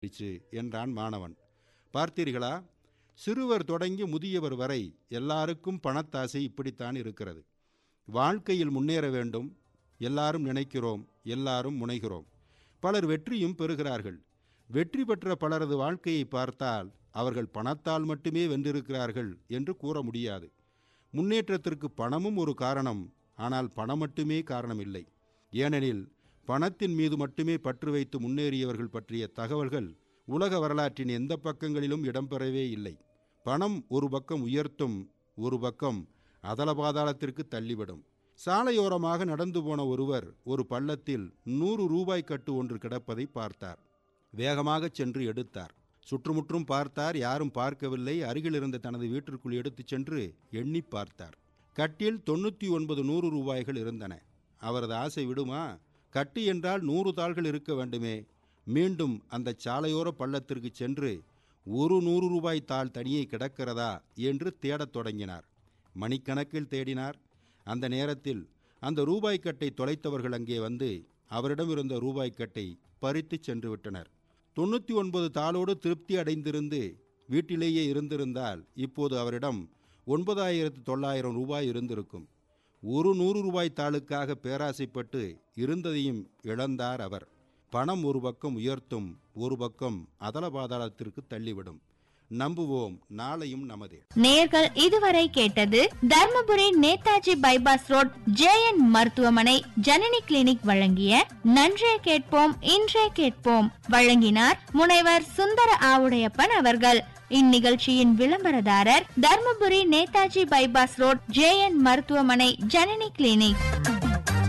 ஆயிடுச்சு என்றான் மாணவன் பார்த்தீர்களா சிறுவர் தொடங்கி முதியவர் வரை எல்லாருக்கும் பணத்தாசை இப்படித்தான் இருக்கிறது வாழ்க்கையில் முன்னேற வேண்டும் எல்லாரும் நினைக்கிறோம் எல்லாரும் முனைகிறோம் பலர் வெற்றியும் பெறுகிறார்கள் வெற்றி பெற்ற பலரது வாழ்க்கையை பார்த்தால் அவர்கள் பணத்தால் மட்டுமே வென்றிருக்கிறார்கள் என்று கூற முடியாது முன்னேற்றத்திற்கு பணமும் ஒரு காரணம் ஆனால் பணம் மட்டுமே காரணம் இல்லை ஏனெனில் பணத்தின் மீது மட்டுமே பற்று வைத்து முன்னேறியவர்கள் பற்றிய தகவல்கள் உலக வரலாற்றின் எந்த பக்கங்களிலும் இடம்பெறவே இல்லை பணம் ஒரு பக்கம் உயர்த்தும் ஒரு பக்கம் அதல பாதாளத்திற்கு தள்ளிவிடும் சாலையோரமாக நடந்து போன ஒருவர் ஒரு பள்ளத்தில் நூறு ரூபாய் கட்டு ஒன்று கிடப்பதை பார்த்தார் வேகமாக சென்று எடுத்தார் சுற்றுமுற்றும் பார்த்தார் யாரும் பார்க்கவில்லை அருகில் இருந்த தனது வீட்டிற்குள் எடுத்துச் சென்று எண்ணி பார்த்தார் கட்டில் தொண்ணூற்றி ஒன்பது நூறு ரூபாய்கள் இருந்தன அவரது ஆசை விடுமா கட்டு என்றால் நூறு தாள்கள் இருக்க வேண்டுமே மீண்டும் அந்த சாலையோர பள்ளத்திற்கு சென்று ஒரு நூறு ரூபாய் தாள் தனியே கிடக்கிறதா என்று தேடத் தொடங்கினார் மணிக்கணக்கில் தேடினார் அந்த நேரத்தில் அந்த ரூபாய் கட்டை தொலைத்தவர்கள் அங்கே வந்து அவரிடம் இருந்த ரூபாய் கட்டை பறித்து சென்று விட்டனர் தொண்ணூற்றி ஒன்பது தாளோடு திருப்தி அடைந்திருந்து வீட்டிலேயே இருந்திருந்தால் இப்போது அவரிடம் ஒன்பதாயிரத்து தொள்ளாயிரம் ரூபாய் இருந்திருக்கும் ஒரு நூறு ரூபாய் தாளுக்காக பேராசைப்பட்டு இருந்ததையும் இழந்தார் அவர் பணம் ஒரு பக்கம் உயர்த்தும் ஒரு பக்கம் அதல பாதாளத்திற்கு தள்ளிவிடும் நம்புவோம் நாளையும் நமதே நேர்கள் இதுவரை கேட்டது Dharmapuri Netaji bypass road JN மருத்துவமனை ஜனனி கிளினிக் வழங்கிய நன்றே கேட்போம் இன்றே கேட்போம் வழங்கினார் முனைவர் சுந்தர ஆவுடையப்பன் அவர்கள் இந்நிகழ்ச்சியின் விளம்பரதாரர் Dharmapuri Netaji bypass road JN மருத்துவமனை ஜனனி கிளினிக்